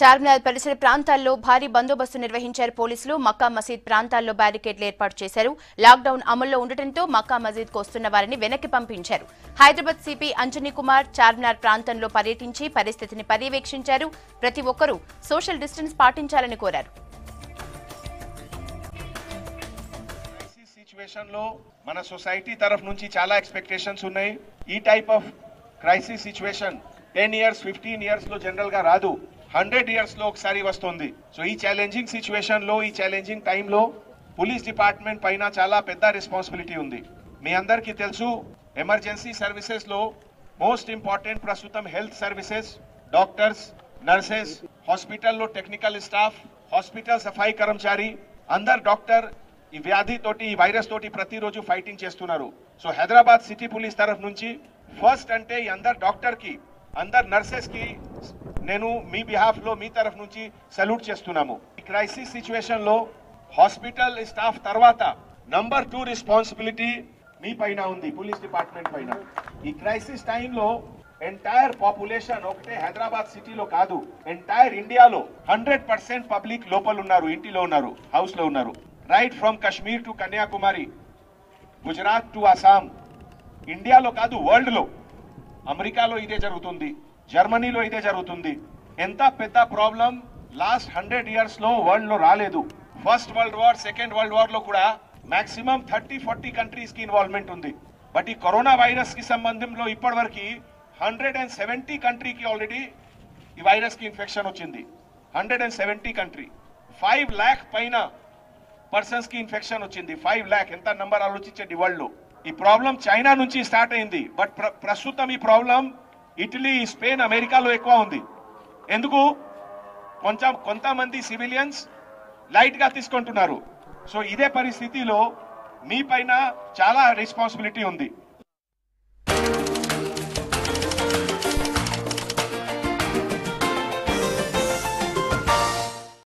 చార్మినార్ పరిసర ప్రాంతాల్లో భారీ బందోబస్తు నిర్వహించారు పోలీసులు మక్కా మసీద్ ప్రాంతాల్లో బ్యారికేడ్లు ఏర్పాటు చేశారు లాక్డౌన్ అమల్లో ఉండటంతో మక్కా మసీద్కు వస్తున్న వారిని వెనక్కి పంపించారు హైదరాబాద్ సిపి అంజనీ కుమార్ చార్మినార్ ప్రాంతంలో పర్యటించి పరిస్థితిని పర్యవేక్షించారు ప్రతి ఒక్కరూ సోషల్ డిస్టెన్స్ పాటించాలని కోరారు క్రైసిస్ సిచ్యువేషన్ లో మన సొసైటీ తరఫు నుంచి చాలా ఎక్స్పెక్టేషన్స్ ఉన్నాయి ఈ type of crisis situation ten years fifteen years లో జనరల్ గా రాదు హండ్రెడ్ ఇయర్స్ లో ఒకసారి వస్తుంది సో ఈ ఛాలెంజింగ్ సిచ్యువేషన్ లో ఈ ఛాలెంజింగ్ టైంలో పోలీస్ డిపార్ట్మెంట్ పైన చాలా పెద్ద రెస్పాన్సిబిలిటీ ఉంది మీ అందరికీ తెలుసు ఎమర్జెన్సీ సర్వీసెస్ లో మోస్ట్ ఇంపార్టెంట్ ప్రస్తుతం హెల్త్ సర్వీసెస్ డాక్టర్స్ నర్సెస్ హాస్పిటల్లో technical staff hospital safai karmachari అందరు డాక్టర్ ఈ వ్యాధి తోటి ఈ వైరస్ తోటి ప్రతిరోజు ఫైటింగ్ చేస్తున్నారు సో హైదరాబాద్ సిటీ పోలీస్ తరఫు నుంచి ఫస్ట్ అంటే ఈ అందరు డాక్టర్ కి అందరు నర్సెస్ కి నేను మీ బిహాఫ్ లో మీ తరఫు నుంచి సల్యూట్ చేస్తున్నాము ఈ క్రైసిస్ సిచ్యువేషన్ లో హాస్పిటల్ స్టాఫ్ తర్వాత నంబర్ టూ రెస్పాన్సిబిలిటీ మీ పైన ఉంది పోలీస్ డిపార్ట్మెంట్ పైన ఈ క్రైసిస్ టైంలో ఎంటైర్ పాపులేషన్ ఒకటే హైదరాబాద్ సిటీలో కాదు ఎంటైర్ ఇండియాలో హండ్రెడ్ పర్సెంట్ పబ్లిక్ లోపల ఉన్నారు ఇంటిలో ఉన్నారు హౌస్ లో ఉన్నారు right from Kashmir to Kanyakumari Gujarat to Assam ఇండియాలో కాదు వరల్డ్ లో అమెరికాలో ఇదే జరుగుతుంది జర్మనీలో ఇదే జరుగుతుంది ఎంత పెద్ద ప్రాబ్లం లాస్ట్ హండ్రెడ్ ఇయర్స్ లో వరల్డ్ లో రాలేదు first world war second world war లో కూడా మాక్సిమం థర్టీ ఫార్టీ కంట్రీస్ కి ఇన్వాల్వ్మెంట్ ఉంది బట్ ఈ కరోనా వైరస్ కి సంబంధంలో ఇప్పటివరకు హండ్రెడ్ అండ్ సెవెంటీ కంట్రీకి ఆల్రెడీ ఈ వైరస్ కి ఇన్ఫెక్షన్ వచ్చింది hundred and seventy country five lakh పైన పర్సన్స్ కి ఇన్ఫెక్షన్ వచ్చింది ఫైవ్ ల్యాక్ ఎంత నంబర్ ఆలోచించండి వరల్డ్ లో ఈ ప్రాబ్లం చైనా నుంచి స్టార్ట్ అయింది బట్ ప్ర- ప్రస్తుతం ఈ ప్రాబ్లం ఇటలీ స్పెయిన్ అమెరికాలో ఎక్కువ ఉంది ఎందుకు కొంచెం కొంతమంది సివిలియన్స్ లైట్ గా తీసుకుంటున్నారు సో ఇదే పరిస్థితిలో మీ పైన చాలా రెస్పాన్సిబిలిటీ ఉంది